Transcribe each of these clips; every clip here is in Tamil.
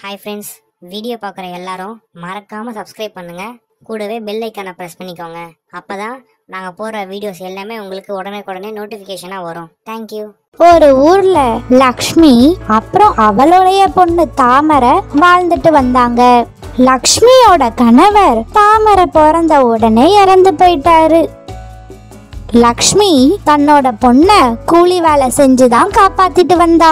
ஹாய் ஃப்ரெண்ட்ஸ் வீடியோ பார்க்குற எல்லாரும் மறக்காம சப்ஸ்கிரைப் பண்ணுங்க கூடவே பெல் ஐக்கானை ப்ரெஸ் பண்ணிக்கோங்க அப்பதான் நாங்க போடுற வீடியோஸ் எல்லாமே உங்களுக்கு உடனே நோட்டிஃபிகேஷனா வரும் தேங்க்யூ ஒரு ஊர்ல லக்ஷ்மி அப்புறம் அவளுடைய பொண்ணு தாமரை வாழ்ந்துட்டு வந்தாங்க லக்ஷ்மியோட கணவர் தாமரை பிறந்த உடனே இறந்து போயிட்டாரு லக்ஷ்மி தன்னோட பொண்ண கூலி வேலை செஞ்சுதான் காப்பாத்திட்டு வந்தா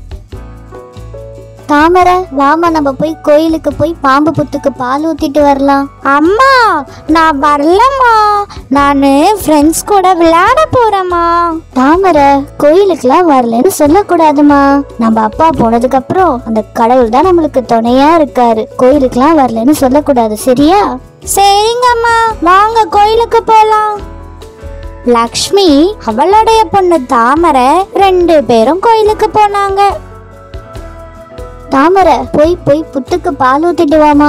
தாமரை வாமா நம்ம போய் கோயிலுக்கு போய் பாம்பு புத்துக்கு பால் ஊத்திட்டு வரலாம் அம்மா நான் வரலம்மா நானு ஃப்ரெண்ட்ஸ் கூட விளையாட போறேம்மா தாமரை கோயிலுக்குலாம் வரலன்னு சொல்லக்கூடாதுமா நம்ம அப்பா போனதுக்கு அப்புறம் அந்த கடவுள் தான் நம்மளுக்கு துணையா இருக்காரு கோயிலுக்குலாம் வரலன்னு சொல்லக்கூடாது சரியா சரிங்கம்மா வாங்க கோயிலுக்கு போலாம் லக்ஷ்மி அவளுடைய பொண்ணு தாமரை ரெண்டு பேரும் கோயிலுக்கு போனாங்க தாமரை போய் போய் புத்துக்கு பால் ஊத்திட்டு வாமா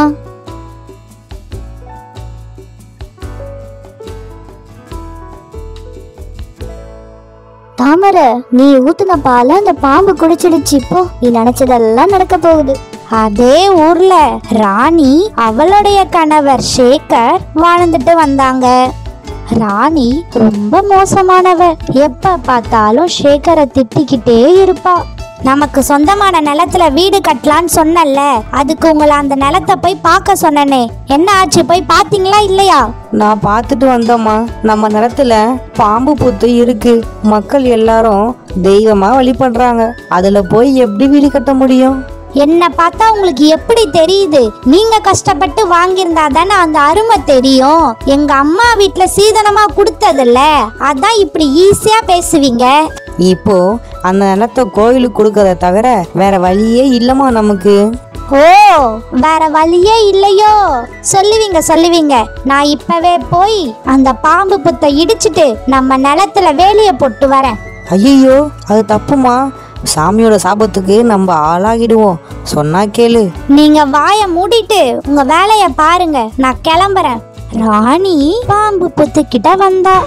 தாமரை நீ ஊத்துன பால அந்த பாம்பு குடிச்சிடுச்சு இப்போ நீ நினைச்சதெல்லாம் நடக்க போகுது அதே ஊர்ல ராணி அவளுடைய கணவர் சேகர் வாழ்ந்துட்டு வந்தாங்க ராணி ரொம்ப மோசமானவ எப்ப பார்த்தாலும் சேகரை திட்டிக்கிட்டே இருப்பா நமக்கு சொந்தமான நிலத்துல வீடு கட்டலான்னு சொன்னல அதுக்கு உங்களை அந்த நிலத்தை போய் பார்க்க சொன்னனே என்ன ஆச்சு போய் பாத்தீங்களா இல்லையா நான் பார்த்துட்டு வந்தோம்மா நம்ம நிலத்துல பாம்பு புத்து இருக்கு மக்கள் எல்லாரும் தெய்வமா வழிபடுறாங்க அதுல போய் எப்படி வீடு கட்ட முடியும் என்ன பார்த்தா உங்களுக்கு எப்படி தெரியுது நீங்க கஷ்டப்பட்டு வாங்கியிருந்தா தானே அந்த அருமை தெரியும் எங்க அம்மா வீட்ல சீதனமா கொடுத்ததில்ல அதான் இப்படி ஈஸியா பேசுவீங்க இப்போ அந்த நிலத்தை கோயிலுக்கு கொடுக்கறத தவிர வேற வழியே இல்லம்மா நமக்கு ஓ வேற வழியே இல்லையோ சொல்லுவீங்க சொல்லுவீங்க நான் இப்பவே போய் அந்த பாம்பு புத்தை இடிச்சிட்டு நம்ம நிலத்துல வேலிய போட்டு வரேன் ஐயோ அது தப்புமா சாமியோட சாபத்துக்கு நம்ம ஆளாகிடுவோம் சொன்னா கேளு நீங்க வாய மூடிட்டு உங்க வேலைய பாருங்க நான் கிளம்புறேன் ராணி பாம்பு புத்துக்கிட்ட வந்தா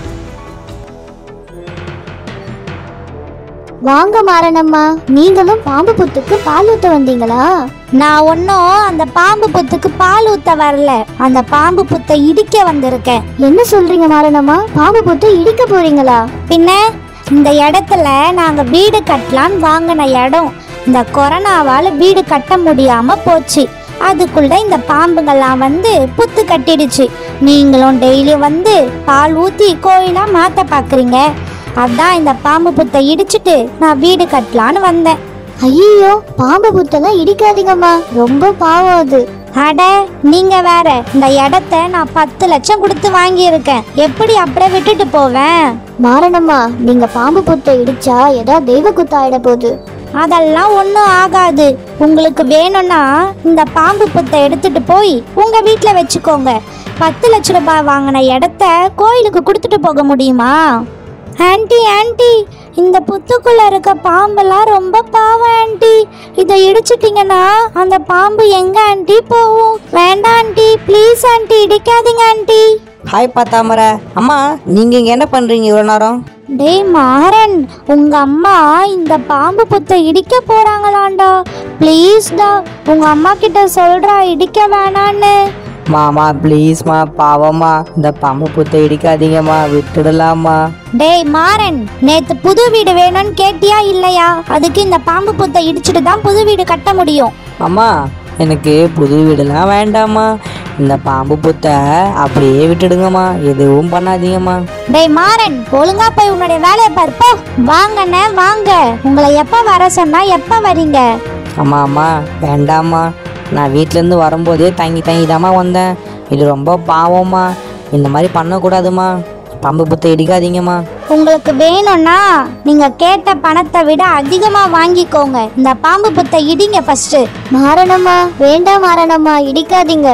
வாங்க மாரணம்மா நீங்களும் பாம்பு புத்துக்கு பால் ஊத்த வந்தீங்களா நான் ஒன்னும் அந்த பாம்பு புத்துக்கு பால் ஊத்த வரல அந்த பாம்பு புத்தை இடிக்க வந்திருக்கேன் என்ன சொல்றீங்க மாரணம்மா பாம்பு புத்தை இடிக்க போறீங்களா பின்ன இந்த இடத்துல நாங்க வீடு கட்டலான்னு வாங்கின இடம் இந்த கொரோனாவால வீடு கட்ட முடியாம போச்சு அதுக்குள்ள இந்த பாம்புங்கள்லாம் வந்து புத்து கட்டிடுச்சு நீங்களும் டெய்லி வந்து பால் ஊத்தி கோயிலா மாத்த பாக்குறீங்க அதான் இந்த பாம்பு புத்தை இடிச்சிட்டு நான் வீடு கட்டலான்னு வந்தேன் ஐயோ பாம்பு புத்தெல்லாம் இடிக்காதீங்கம்மா ரொம்ப பாவம் அது அட நீங்க வேற இந்த இடத்த நான் பத்து லட்சம் கொடுத்து வாங்கியிருக்கேன் எப்படி அப்படியே விட்டுட்டு போவேன் மாரணம்மா நீங்க பாம்பு புத்தை இடிச்சா ஏதோ தெய்வ குத்த ஆயிட போகுது அதெல்லாம் ஒன்றும் ஆகாது உங்களுக்கு வேணும்னா இந்த பாம்பு புத்தை எடுத்துட்டு போய் உங்க வீட்டில் வச்சுக்கோங்க பத்து லட்ச ரூபாய் வாங்கின இடத்த கோயிலுக்கு கொடுத்துட்டு போக முடியுமா ஆன்ட்டி ஆன்ட்டி இந்த புத்துக்குள்ள இருக்க பாம்பெல்லாம் ரொம்ப பாவம் ஆன்ட்டி இதை இடிச்சிட்டீங்கன்னா அந்த பாம்பு எங்க ஆன்ட்டி போகும் வேண்டாம் ஆன்ட்டி ப்ளீஸ் ஆன்ட்டி இடிக்காதீங்க ஆன்ட்டி ஹாய் பாத்தாமரை அம்மா நீங்க இங்க என்ன பண்றீங்க இவ்வளவு நேரம் டேய் மாறன் உங்க அம்மா இந்த பாம்பு புத்தை இடிக்க போறாங்களாண்டா ப்ளீஸ்டா உங்க அம்மா கிட்ட சொல்றா இடிக்க வேணான்னு மாமா ப்ளீஸ்மா பாவம்மா இந்த பாம்பு புத்தை இடிக்காதீங்கம்மா விட்டுடலாமா டேய் மாறன் நேத்து புது வீடு வேணும்னு கேட்டியா இல்லையா அதுக்கு இந்த பாம்பு புத்தை இடிச்சிட்டு தான் புது வீடு கட்ட முடியும் அம்மா எனக்கு புது வீடெல்லாம் வேண்டாம்மா இந்த பாம்பு புத்தை அப்படியே விட்டுடுங்கம்மா எதுவும் பண்ணாதீங்கம்மா டேய் மாறன் ஒழுங்கா போய் உன்னுடைய வேலையை பாரு போ வாங்கண்ணே வாங்க உங்களை எப்ப வர சொன்னா எப்ப வரீங்க அம்மா அம்மா வேண்டாம்மா நான் வீட்டிலேருந்து வரும்போதே தங்கி தங்கி தாம்மா வந்தேன் இது ரொம்ப பாவம்மா இந்த மாதிரி பண்ணக்கூடாதும்மா பாம்பு புத்தை இடிக்காதீங்கம்மா உங்களுக்கு வேணும்னா நீங்க கேட்ட பணத்தை விட அதிகமா வாங்கிக்கோங்க இந்த பாம்பு புத்தை இடிங்க ஃபர்ஸ்ட் மாறணம்மா வேண்டாம் மாறணம்மா இடிக்காதீங்க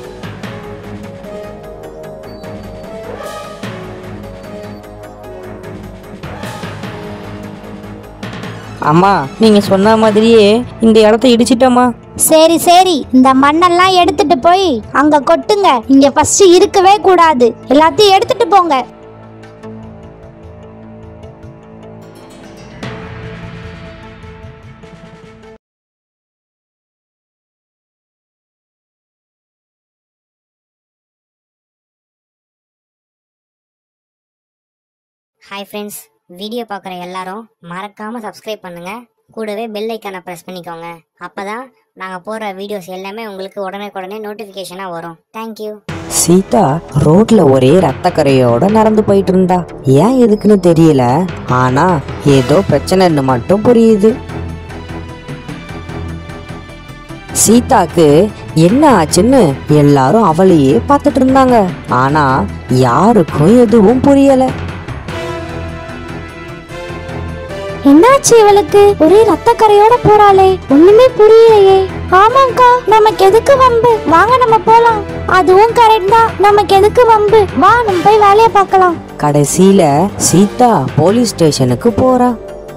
அம்மா நீங்கள் சொன்ன மாதிரியே இந்த இடத்த இடிச்சிட்டம்மா சரி சரி இந்த மண்ணெல்லாம் எடுத்துட்டு போய் அங்க கொட்டுங்க இங்க ஃபர்ஸ்ட் இருக்கவே கூடாது எல்லாத்தையும் எடுத்துட்டு போங்க ஹாய் ஃப்ரெண்ட்ஸ் வீடியோ பார்க்குற எல்லாரும் மறக்காம சப்ஸ்கிரைப் பண்ணுங்க கூடவே பெல் ஐக்கானை ப்ரெஸ் பண்ணிக்கோங்க அப்பதான் நாங்கள் போடுற வீடியோஸ் எல்லாமே உங்களுக்கு உடனே நோட்டிஃபிகேஷனாக வரும் தேங்க்யூ சீதா ரோட்ல ஒரே ரத்த கரையோட நடந்து போயிட்டு இருந்தா ஏன் எதுக்குன்னு தெரியல ஆனா ஏதோ பிரச்சனைன்னு மட்டும் புரியுது சீதாக்கு என்ன ஆச்சுன்னு எல்லாரும் அவளையே பார்த்துட்டு இருந்தாங்க ஆனா யாருக்கும் எதுவும் புரியல என்னாச்சு இவளுக்கு ஒரே ரத்த கரையோட போறாளே ஒண்ணுமே புரியலையே ஆமாங்கா நமக்கு எதுக்கு வம்பு வாங்க நம்ம போலாம் அதுவும் கரெக்ட் தான் நமக்கு எதுக்கு வம்பு வா நம்ம போய் வேலையை பார்க்கலாம் கடைசியில சீதா போலீஸ் ஸ்டேஷனுக்கு போறா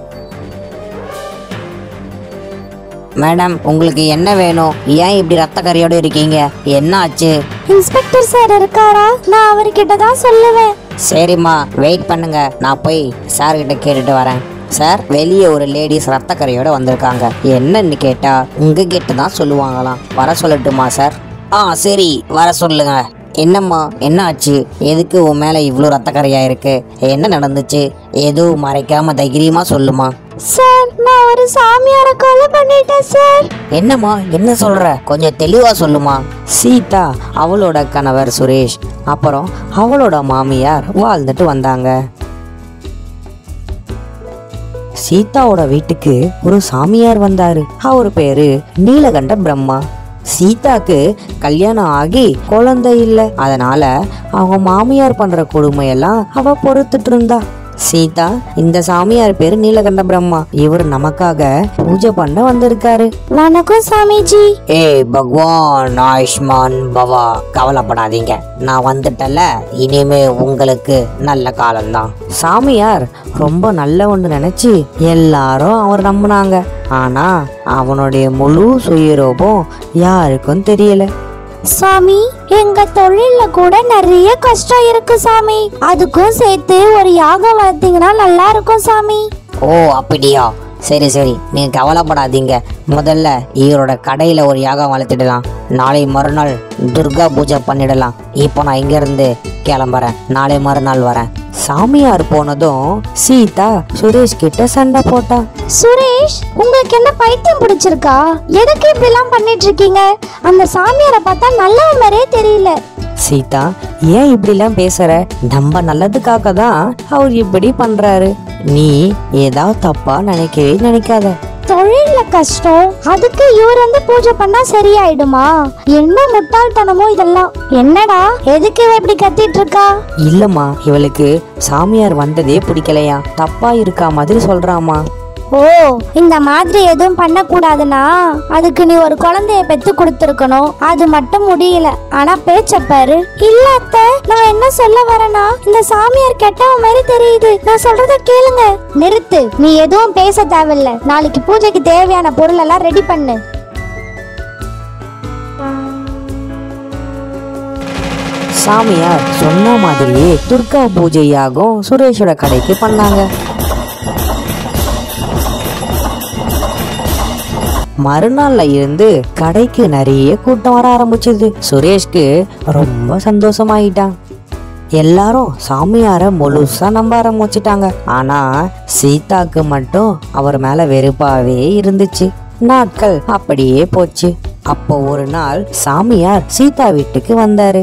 மேடம் உங்களுக்கு என்ன வேணும் ஏன் இப்படி ரத்த கரையோட இருக்கீங்க என்ன ஆச்சு இன்ஸ்பெக்டர் சார் இருக்காரா நான் அவர்கிட்ட தான் சொல்லுவேன் சரிம்மா வெயிட் பண்ணுங்க நான் போய் சார் கிட்ட கேட்டுட்டு வரேன் சார் வெளியே ஒரு லேடிஸ் ரத்த கரையோட வந்திருக்காங்க என்னன்னு கேட்டா உங்க கிட்ட தான் சொல்லுவாங்களாம் வர சொல்லட்டுமா சார் ஆ சரி வர சொல்லுங்க என்னம்மா என்ன ஆச்சு எதுக்கு உன் மேல இவ்வளோ ரத்த கரையா இருக்கு என்ன நடந்துச்சு எதுவும் மறைக்காம தைரியமா சொல்லுமா சார் நான் ஒரு சாமியார கொலை பண்ணிட்டேன் சார் என்னம்மா என்ன சொல்ற கொஞ்சம் தெளிவா சொல்லுமா சீதா அவளோட கணவர் சுரேஷ் அப்புறம் அவளோட மாமியார் வாழ்ந்துட்டு வந்தாங்க சீதாவோட வீட்டுக்கு ஒரு சாமியார் வந்தாரு அவர் பேரு நீலகண்ட பிரம்மா சீதாக்கு கல்யாணம் ஆகி குழந்தை இல்லை அதனால அவங்க மாமியார் பண்ற கொடுமையெல்லாம் அவ பொறுத்துட்டு இருந்தா சீதா இந்த சாமியார் பேரு நீலகண்ட பிரம்மா இவர் நமக்காக பூஜை பண்ண வந்திருக்காரு வணக்கம் சாமிஜி ஏய் பகவான் ஆயுஷ்மான் பவா கவலைப்படாதீங்க நான் வந்துட்டல இனிமே உங்களுக்கு நல்ல காலம்தான் சாமியார் ரொம்ப நல்லவன்னு நினைச்சு எல்லாரும் அவர் நம்பினாங்க ஆனா அவனுடைய முழு சுயரூபம் யாருக்கும் தெரியல சாமி எங்க தொழில்ல கூட நிறைய கஷ்டம் இருக்கு சாமி அதுக்கும் சேர்த்து ஒரு யாகம் வளர்த்தீங்கன்னா நல்லா இருக்கும் சாமி ஓ அப்படியா சரி சரி நீங்க கவலைப்படாதீங்க முதல்ல இவரோட கடையில ஒரு யாகம் வளர்த்திடலாம் நாளை மறுநாள் துர்கா பூஜை பண்ணிடலாம் இப்போ நான் இங்க இருந்து கிளம்புறேன் நாளை மறுநாள் வரேன் சாமியார் போனதும் சீதா சுரேஷ் கிட்ட சண்டை போட்டா சுரேஷ் உங்களுக்கு என்ன பைத்தியம் பிடிச்சிருக்கா எதுக்கு இப்படி எல்லாம் பண்ணிட்டு இருக்கீங்க அந்த சாமியாரை பார்த்தா நல்லவன் மாதிரியே தெரியல சீதா ஏன் இப்படிலாம் பேசுற நம்ம நல்லதுக்காக தான் அவர் இப்படி பண்றாரு நீ ஏதாவது தப்பா நினைக்கவே நினைக்காத தொழில்ல கஷ்டம் அதுக்கு இவர் வந்து பூஜை பண்ணா சரியாயிடுமா என்ன முட்டாள்தனமோ இதெல்லாம் என்னடா எதுக்கு இவ இப்படி கத்திட்டு இருக்கா இல்லம்மா இவளுக்கு சாமியார் வந்ததே பிடிக்கலையா தப்பா இருக்கா மாதிரி சொல்றாமா ஓ இந்த மாதிரி எதுவும் பண்ணக்கூடாதுன்னா அதுக்கு நீ ஒரு குழந்தைய பெத்து கொடுத்துருக்கணும் அது மட்டும் முடியல ஆனா பேச்ச பாரு இல்ல அத்தை நான் என்ன சொல்ல வரேன்னா இந்த சாமியார் கெட்டவ மாதிரி தெரியுது நான் சொல்றத கேளுங்க நிறுத்து நீ எதுவும் பேச தேவையில்ல நாளைக்கு பூஜைக்கு தேவையான பொருள் எல்லாம் ரெடி பண்ணு சாமியார் சொன்ன மாதிரியே துர்கா பூஜையாகும் சுரேஷோட கடைக்கு பண்ணாங்க மறுநாள்ல இருந்து கடைக்கு நிறைய கூட்டம் வர ஆரம்பிச்சது சுரேஷ்க்கு ரொம்ப சந்தோஷமாயிட்டான் எல்லாரும் சாமியார முழுசா நம்ப ஆரம்பிச்சிட்டாங்க ஆனா சீதாக்கு மட்டும் அவர் மேல வெறுப்பாவே இருந்துச்சு நாட்கள் அப்படியே போச்சு அப்போ ஒரு நாள் சாமியார் சீதா வீட்டுக்கு வந்தாரு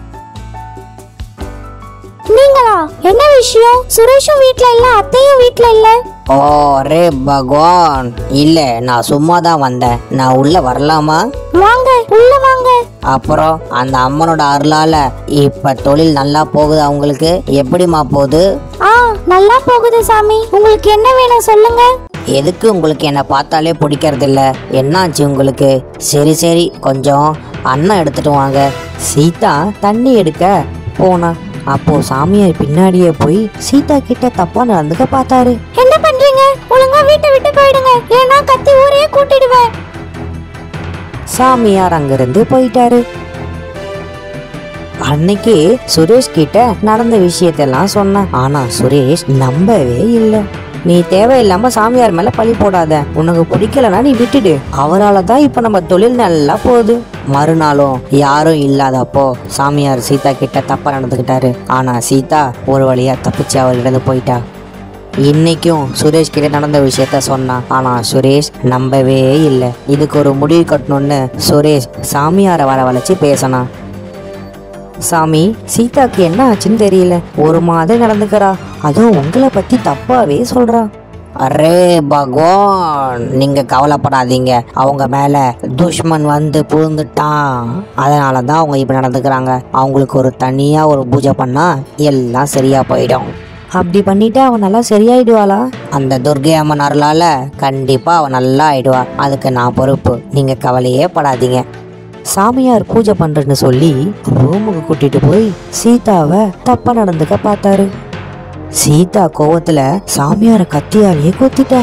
நீங்களா என்ன விஷயம் சுரேஷும் வீட்ல இல்ல அத்தையும் வீட்ல இல்ல ஓ ரே பகவான் இல்ல நான் சும்மா தான் வந்தேன் நான் உள்ள வரலாமா வாங்க உள்ள வாங்க அப்புறம் அந்த அம்மனோட அருளால இப்ப தொழில் நல்லா போகுது அவங்களுக்கு எப்படிம்மா போகுது ஆ நல்லா போகுது சாமி உங்களுக்கு என்ன வேணும் சொல்லுங்க எதுக்கு உங்களுக்கு என்னை பார்த்தாலே பிடிக்கிறது இல்ல என்னாச்சு உங்களுக்கு சரி சரி கொஞ்சம் அன்னம் எடுத்துட்டு வாங்க சீதா தண்ணி எடுக்க போனா அப்போ சாமியார் பின்னாடியே போய் சீதா கிட்ட தப்பா நடந்துக்க பார்த்தாரு என்ன பண்றீங்க ஒழுங்கா வீட்டை விட்டு போயிடுங்க ஏன்னா கத்தி ஊரையே கூட்டிடுவேன் சாமியார் அங்கிருந்து போயிட்டாரு அன்னைக்கு சுரேஷ் கிட்ட நடந்த விஷயத்தெல்லாம் சொன்னான் ஆனா சுரேஷ் நம்பவே இல்லை நீ தேவையில்லாம சாமியார் மேல பழி போடாத உனக்கு பிடிக்கலனா நீ விட்டுடு அவரால தான் இப்ப நம்ம தொழில் நல்லா போகுது மறுநாளும் யாரும் இல்லாதப்போ சாமியார் சீதா கிட்ட தப்பா நடந்துக்கிட்டாரு ஆனா சீதா ஒரு வழியா தப்பிச்சு அவர்கிட்ட போயிட்டா இன்னைக்கும் சுரேஷ் கிட்ட நடந்த விஷயத்த சொன்னான் ஆனா சுரேஷ் நம்பவே இல்லை இதுக்கு ஒரு முடிவு கட்டணும்னு சுரேஷ் சாமியாரை வரவழைச்சு பேசினான் சாமி சீதாக்கு என்ன ஆச்சுன்னு தெரியல ஒரு மாதிரி நடந்துக்கிறா அதுவும் உங்களை பத்தி தப்பாவே சொல்றா அரே பகவான் நீங்க கவலைப்படாதீங்க அவங்க மேல துஷ்மன் வந்து புகுந்துட்டான் அதனால தான் அவங்க இப்படி நடந்துக்கிறாங்க அவங்களுக்கு ஒரு தனியா ஒரு பூஜை பண்ணா எல்லாம் சரியா போயிடும் அப்படி பண்ணிட்டு அவன் நல்லா சரியாயிடுவாளா அந்த துர்கை அம்மன் அருளால கண்டிப்பா அவன் நல்லா ஆயிடுவா அதுக்கு நான் பொறுப்பு நீங்க கவலையே படாதீங்க சாமியார் பூஜை பண்றேன்னு சொல்லி ரூமுக்கு கூட்டிட்டு போய் சீதாவை தப்பா நடந்துக்க பார்த்தாரு சீதா கோவத்துல சாமியார கத்தியாலேயே கொத்திட்டா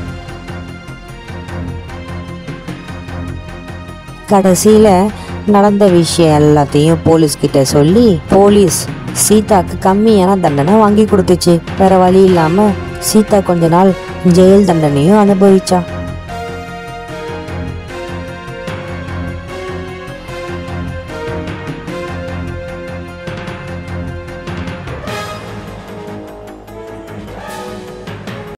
கடைசியில நடந்த விஷயம் எல்லாத்தையும் போலீஸ் கிட்ட சொல்லி போலீஸ் சீதாக்கு கம்மியான தண்டனை வாங்கி கொடுத்துச்சு வேற வழி இல்லாம சீதா கொஞ்ச நாள் ஜெயில் தண்டனையும் அனுபவிச்சா